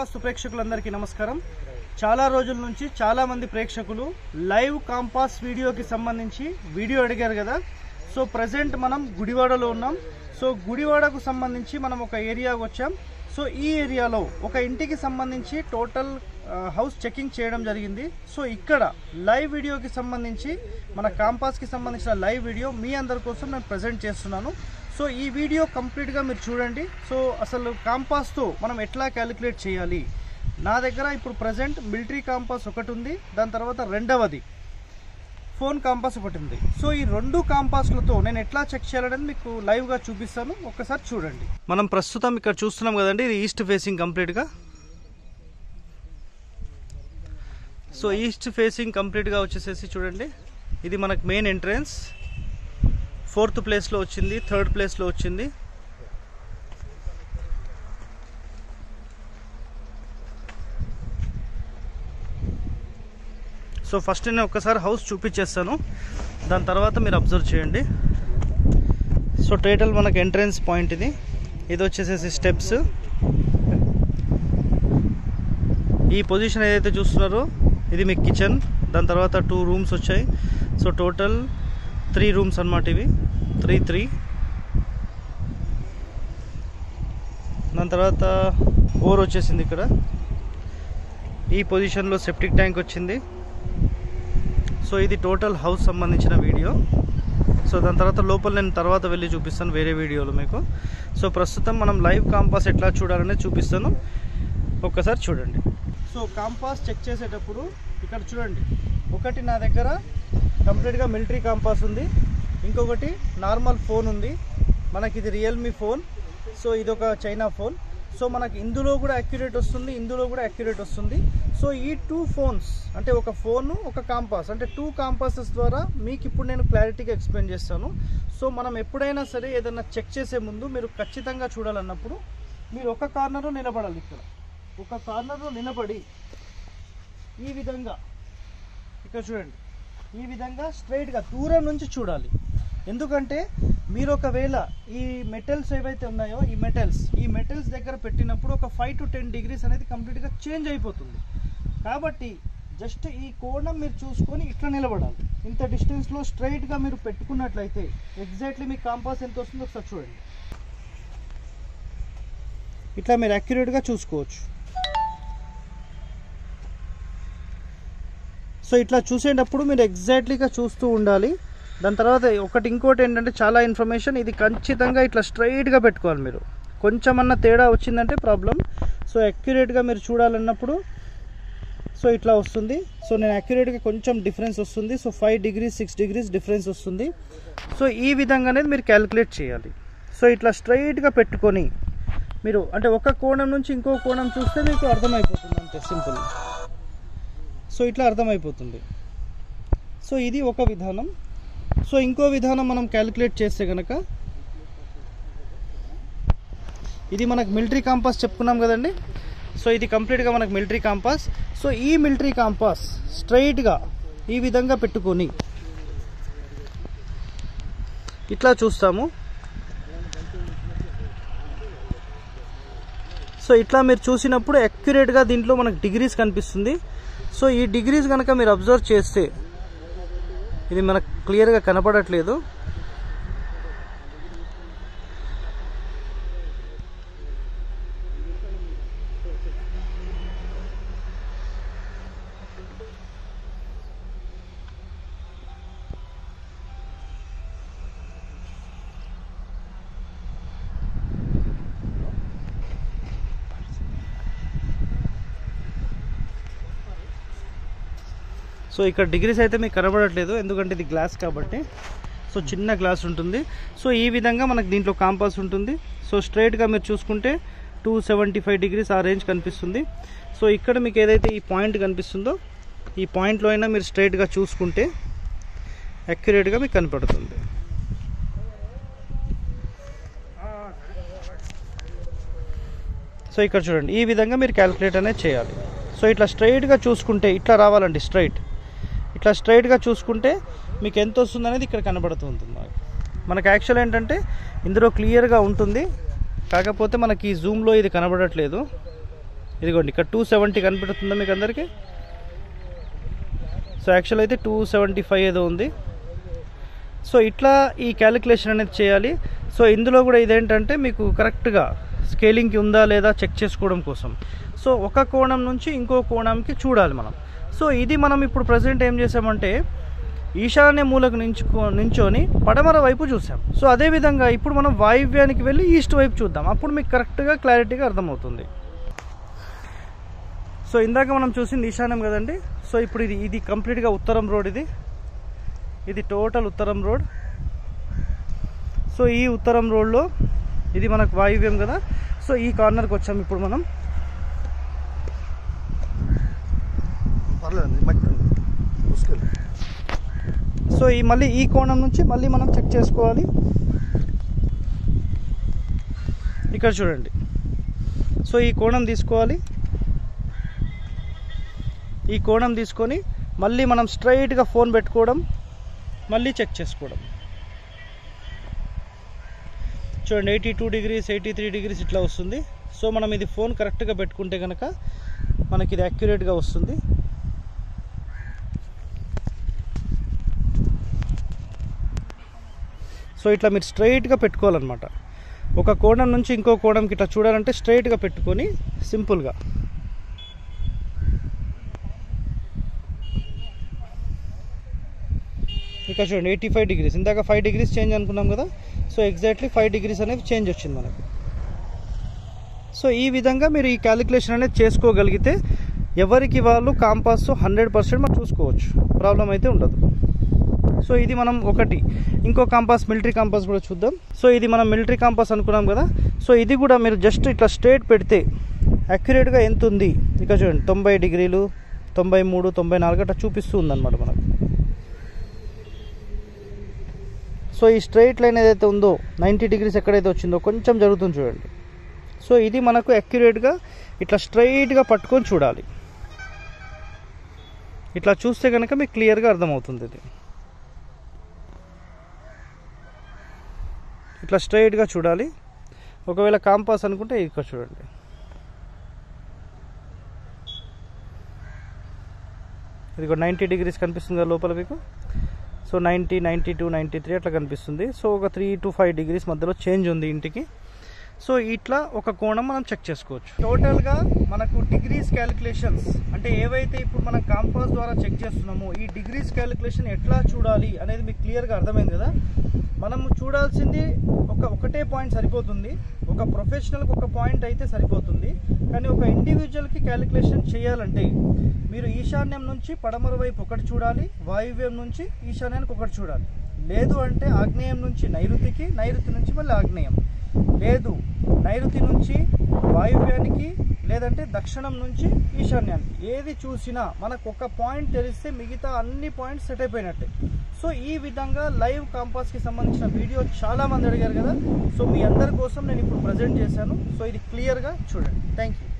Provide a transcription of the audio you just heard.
వాస్తు ప్రేక్షకులందరికీ నమస్కారం చాలా రోజుల నుంచి చాలా మంది ప్రేక్షకులు లైవ్ కాంపాస్ వీడియోకి సంబంధించి వీడియో అడిగారు కదా సో ప్రజెంట్ మనం గుడివాడలో ఉన్నాం సో గుడివాడకు సంబంధించి మనం ఒక ఏరియాకు వచ్చాం సో ఈ ఏరియాలో ఒక ఇంటికి సంబంధించి టోటల్ ఆ, హౌస్ చెకింగ్ చేయడం జరిగింది సో ఇక్కడ లైవ్ వీడియోకి సంబంధించి మన కాంపాస్కి సంబంధించిన లైవ్ వీడియో మీ అందరి కోసం నేను ప్రజెంట్ చేస్తున్నాను సో ఈ వీడియో కంప్లీట్గా మీరు చూడండి సో అసలు కాంపాస్తో మనం ఎట్లా క్యాలిక్యులేట్ చేయాలి నా దగ్గర ఇప్పుడు ప్రజెంట్ మిలిటరీ కాంపాస్ ఒకటి ఉంది దాని తర్వాత రెండవది ఫోన్ కాంపాస్ ఒకటి ఉంది సో ఈ రెండు కాంపాస్లతో నేను ఎట్లా చెక్ చేయాలనేది మీకు లైవ్గా చూపిస్తాను ఒకసారి చూడండి మనం ప్రస్తుతం ఇక్కడ చూస్తున్నాం కదండి ఇది ఈస్ట్ ఫేసింగ్ కంప్లీట్గా సో ఈస్ట్ ఫేసింగ్ కంప్లీట్గా వచ్చేసేసి చూడండి ఇది మనకు మెయిన్ ఎంట్రన్స్ ఫోర్త్ ప్లేస్లో వచ్చింది థర్డ్ ప్లేస్లో వచ్చింది సో ఫస్ట్ నేను ఒక్కసారి హౌస్ చూపించేస్తాను దాని తర్వాత మీరు అబ్జర్వ్ చేయండి సో టోటల్ మనకు ఎంట్రన్స్ పాయింట్ ఇది ఇది వచ్చేసేసి స్టెప్స్ ఈ పొజిషన్ ఏదైతే చూస్తున్నారో ఇది మీ కిచెన్ దాని తర్వాత టూ రూమ్స్ వచ్చాయి సో టోటల్ త్రీ రూమ్స్ అన్నమాట ఇవి త్రీ త్రీ దాని తర్వాత బోర్ వచ్చేసింది ఇక్కడ ఈ పొజిషన్లో సెప్టిక్ ట్యాంక్ వచ్చింది సో ఇది టోటల్ హౌస్ సంబంధించిన వీడియో సో దాని తర్వాత లోపల నేను తర్వాత వెళ్ళి చూపిస్తాను వేరే వీడియోలో మీకు సో ప్రస్తుతం మనం లైవ్ కాంపాస్ ఎట్లా చూడాలనేది చూపిస్తాను ఒక్కసారి చూడండి సో కాంపాస్ చెక్ చేసేటప్పుడు ఇక్కడ చూడండి ఒకటి నా దగ్గర కంప్లీట్గా మిలిటరీ కాంపాస్ ఉంది ఇంకొకటి నార్మల్ ఫోన్ ఉంది మనకి ఇది రియల్మీ ఫోన్ సో ఇది ఒక చైనా ఫోన్ సో మనకి ఇందులో కూడా అక్యురేట్ వస్తుంది ఇందులో కూడా అక్యురేట్ వస్తుంది సో ఈ టూ ఫోన్స్ అంటే ఒక ఫోన్ ఒక కాంపాస్ అంటే టూ కాంపాసెస్ ద్వారా మీకు ఇప్పుడు నేను క్లారిటీగా ఎక్స్ప్లెయిన్ చేస్తాను సో మనం ఎప్పుడైనా సరే ఏదైనా చెక్ చేసే ముందు మీరు ఖచ్చితంగా చూడాలన్నప్పుడు మీరు ఒక కార్నర్లో నిలబడాలి ఇక్కడ ఒక కార్నర్లో నిలబడి ఈ విధంగా ఇక్కడ చూడండి ఈ విధంగా స్ట్రైట్గా దూరం నుంచి చూడాలి ఎందుకంటే మీరు ఒకవేళ ఈ మెటల్స్ ఏవైతే ఉన్నాయో ఈ మెటల్స్ ఈ మెటల్స్ దగ్గర పెట్టినప్పుడు ఒక ఫైవ్ టు టెన్ డిగ్రీస్ అనేది కంప్లీట్గా చేంజ్ అయిపోతుంది కాబట్టి జస్ట్ ఈ కోణం మీరు చూసుకొని ఇట్లా నిలబడాలి ఇంత డిస్టెన్స్లో స్ట్రైట్గా మీరు పెట్టుకున్నట్లయితే ఎగ్జాక్ట్లీ మీ కాంపాస్ ఎంత వస్తుందో ఒకసారి చూడండి ఇట్లా మీరు అక్యురేట్గా చూసుకోవచ్చు సో ఇట్లా చూసేటప్పుడు మీరు ఎగ్జాక్ట్లీగా చూస్తూ ఉండాలి దాని తర్వాత ఒకటి ఇంకోటి ఏంటంటే చాలా ఇన్ఫర్మేషన్ ఇది ఖచ్చితంగా ఇట్లా స్ట్రైట్గా పెట్టుకోవాలి మీరు కొంచెమన్నా తేడా వచ్చిందంటే ప్రాబ్లం సో అక్యురేట్గా మీరు చూడాలన్నప్పుడు సో ఇట్లా వస్తుంది సో నేను అక్యురేట్గా కొంచెం డిఫరెన్స్ వస్తుంది so five degrees six degrees difference వస్తుంది సో ఈ విధంగా అనేది మీరు క్యాలిక్యులేట్ చేయాలి సో ఇట్లా స్ట్రైట్గా పెట్టుకొని మీరు అంటే ఒక కోణం నుంచి ఇంకో కోణం చూస్తే మీకు అర్థమైపోతుంది అంతే సింపుల్ సో ఇట్లా అర్థమైపోతుంది సో ఇది ఒక విధానం సో ఇంకో విధానం మనం క్యాలిక్యులేట్ చేస్తే కనుక ఇది మనకు మిలిటరీ కాంపాస్ చెప్పుకున్నాం కదండి సో ఇది కంప్లీట్గా మనకు మిలిటరీ కాంపాస్ సో ఈ మిలిటరీ కాంపాస్ స్ట్రైట్గా ఈ విధంగా పెట్టుకొని ఇట్లా చూస్తాము సో ఇట్లా మీరు చూసినప్పుడు అక్యురేట్గా దీంట్లో మనకు డిగ్రీస్ కనిపిస్తుంది సో ఈ డిగ్రీస్ కనుక మీరు అబ్జర్వ్ చేస్తే ఇది మనకు క్లియర్గా కనపడట్లేదు సో ఇక్కడ డిగ్రీస్ అయితే మీకు కనబడట్లేదు ఎందుకంటే ఇది గ్లాస్ కాబట్టి సో చిన్న గ్లాస్ ఉంటుంది సో ఈ విధంగా మనకు దీంట్లో కాంపాస్ ఉంటుంది సో స్ట్రైట్గా మీరు చూసుకుంటే టూ సెవెంటీ ఫైవ్ డిగ్రీస్ ఆ రేంజ్ కనిపిస్తుంది సో ఇక్కడ మీకు ఏదైతే ఈ పాయింట్ కనిపిస్తుందో ఈ పాయింట్లో అయినా మీరు స్ట్రైట్గా చూసుకుంటే అక్యురేట్గా మీకు కనపడుతుంది సో ఇక్కడ చూడండి ఈ విధంగా మీరు క్యాలిక్యులేట్ అనేది చేయాలి సో ఇట్లా స్ట్రైట్గా చూసుకుంటే ఇట్లా రావాలండి స్ట్రైట్ ఇట్లా స్ట్రైట్గా చూసుకుంటే మీకు ఎంత వస్తుంది అనేది ఇక్కడ కనబడుతూ ఉంటుంది మనకి. మనకి యాక్చువల్ ఏంటంటే ఇందులో క్లియర్గా ఉంటుంది కాకపోతే మనకి ఈ జూమ్లో ఇది కనబడట్లేదు ఇదిగోండి ఇక్కడ టూ సెవెంటీ కనిపెడుతుందా మీకు అందరికీ సో యాక్చువల్ అయితే టూ సెవెంటీ ఫైవ్ ఏదో ఉంది సో ఇట్లా ఈ క్యాలిక్యులేషన్ అనేది చేయాలి సో ఇందులో కూడా ఇదేంటంటే మీకు కరెక్ట్గా స్కేలింగ్కి ఉందా లేదా చెక్ చేసుకోవడం కోసం సో ఒక కోణం నుంచి ఇంకో కోణంకి చూడాలి మనం సో ఇది మనం ఇప్పుడు ప్రజెంట్ ఏం చేసామంటే ఈశాన్య మూలకు నించుకో నించొని పడమర వైపు చూసాం సో అదేవిధంగా ఇప్పుడు మనం వాయువ్యానికి వెళ్ళి ఈస్ట్ వైపు చూద్దాం అప్పుడు మీకు కరెక్ట్గా క్లారిటీగా అర్థమవుతుంది సో ఇందాక మనం చూసింది ఈశాన్యం కదండి సో ఇప్పుడు ఇది ఇది కంప్లీట్గా ఉత్తరం రోడ్ ఇది ఇది టోటల్ ఉత్తరం రోడ్ సో ఈ ఉత్తరం రోడ్లో ఇది మనకు వాయువ్యం కదా సో ఈ కార్నర్కి వచ్చాం ఇప్పుడు మనం పర్లేదండి మట్టి ముసుకెళ్ళి సో ఈ మళ్ళీ ఈ కోణం నుంచి మళ్ళీ మనం చెక్ చేసుకోవాలి ఇక్కడ చూడండి సో ఈ కోణం తీసుకోవాలి ఈ కోణం తీసుకొని మళ్ళీ మనం స్ట్రైట్గా ఫోన్ పెట్టుకోవడం మళ్ళీ చెక్ చేసుకోవడం చూడండి eighty two degrees eighty three degrees ఇట్లా వస్తుంది సో మనం ఇది ఫోన్ కరెక్ట్గా పెట్టుకుంటే కనుక మనకి ఇది యాక్యురేట్గా వస్తుంది సో ఇట్లా మీరు స్ట్రైట్గా పెట్టుకోవాలన్నమాట ఒక కోణం నుంచి ఇంకో కోణంకి ఇట్లా చూడాలంటే స్ట్రైట్గా పెట్టుకొని సింపుల్గా ఇక్కడ చూడండి ఎయిటీ ఫైవ్ డిగ్రీస్ ఇందాక ఫైవ్ డిగ్రీస్ చేంజ్ అనుకున్నాం కదా సో ఎగ్జాక్ట్లీ ఫైవ్ డిగ్రీస్ అనేది చేంజ్ వచ్చింది మనకు సో ఈ విధంగా మీరు ఈ క్యాలిక్యులేషన్ అనేది చేసుకోగలిగితే ఎవరికి వాళ్ళు కాంపాస్ హండ్రెడ్ పర్సెంట్ మనం చూసుకోవచ్చు ప్రాబ్లం అయితే ఉండదు సో ఇది మనం ఒకటి ఇంకో కాంపాస్ మిలిటరీ కాంపాస్ కూడా చూద్దాం సో ఇది మనం మిలిటరీ కాంపాస్ అనుకున్నాం కదా సో ఇది కూడా మీరు జస్ట్ ఇట్లా స్ట్రేట్ పెడితే అక్యురేట్గా ఎంత ఉంది ఇక చూడండి తొంభై డిగ్రీలు తొంభై మూడు తొంభై నాలుగు అట్లా చూపిస్తూ ఉందన్నమాట మనకు సో ఈ స్ట్రైట్ లైన్ ఏదైతే ఉందో నైంటీ డిగ్రీస్ ఎక్కడైతే వచ్చిందో కొంచెం జరుగుతుంది చూడండి సో ఇది మనకు అక్యురేట్గా ఇట్లా స్ట్రైట్గా పట్టుకొని చూడాలి ఇట్లా చూస్తే కనుక మీకు క్లియర్గా అర్థమవుతుంది ఇది ఇట్లా స్ట్రైట్గా చూడాలి ఒకవేళ కాంపాస్ అనుకుంటే ఇక్కడ చూడండి ఇది కూడా నైంటీ డిగ్రీస్ కనిపిస్తుంది కదా లోపల మీకు so ninety ninety two ninety three అట్లా కనిపిస్తుంది సో ఒక త్రీ టు ఫైవ్ డిగ్రీస్ మధ్యలో చేంజ్ ఉంది ఇంటికి సో ఇట్లా ఒక కోణం మనం చెక్ చేసుకోవచ్చు టోటల్గా మనకు డిగ్రీస్ క్యాలిక్యులేషన్స్ అంటే ఏవైతే ఇప్పుడు మనం కాంపాస్ ద్వారా చెక్ చేస్తున్నామో ఈ డిగ్రీస్ క్యాలిక్యులేషన్ ఎట్లా చూడాలి అనేది మీకు క్లియర్గా అర్థమైంది కదా మనము చూడాల్సింది ఒక ఒకటే పాయింట్ సరిపోతుంది ఒక ప్రొఫెషనల్కి ఒక పాయింట్ అయితే సరిపోతుంది కానీ ఒక ఇండివిజువల్కి క్యాలిక్యులేషన్ చేయాలంటే మీరు ఈశాన్యం నుంచి పడమర వైపు ఒకటి చూడాలి వాయువ్యం నుంచి ఈశాన్యానికి ఒకటి చూడాలి లేదు అంటే ఆగ్నేయం నుంచి నైరుతికి నైరుతి నుంచి మళ్ళీ ఆగ్నేయం లేదు నైరుతి నుంచి వాయువ్యానికి లేదంటే దక్షిణం నుంచి ఈశాన్యానికి ఏది చూసినా మనకు ఒక పాయింట్ తెలిస్తే మిగతా అన్ని పాయింట్స్ సెట్ అయిపోయినట్టే సో ఈ విధంగా లైవ్ కాంపాస్కి సంబంధించిన వీడియో చాలా మంది అడిగారు కదా సో మీ అందరి కోసం నేను ఇప్పుడు ప్రజెంట్ చేశాను సో ఇది క్లియర్గా చూడండి థ్యాంక్ యూ